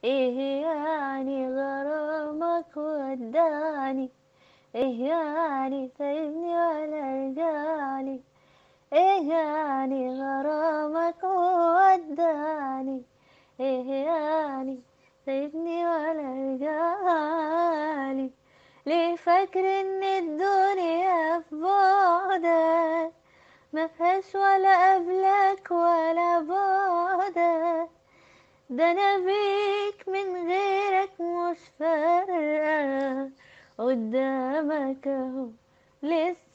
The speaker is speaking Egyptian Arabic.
ايه يعني غرامك وداني ايه يعني سايبني ولا رجالي ايه يعني غرامك وداني ايه يعني سايبني ولا رجالي ليه فاكر ان الدنيا في بعدك ما فيهاش ولا قبلك ولا بعدك ده انا بيك من غيرك مش فارقة قدامك اهو لسه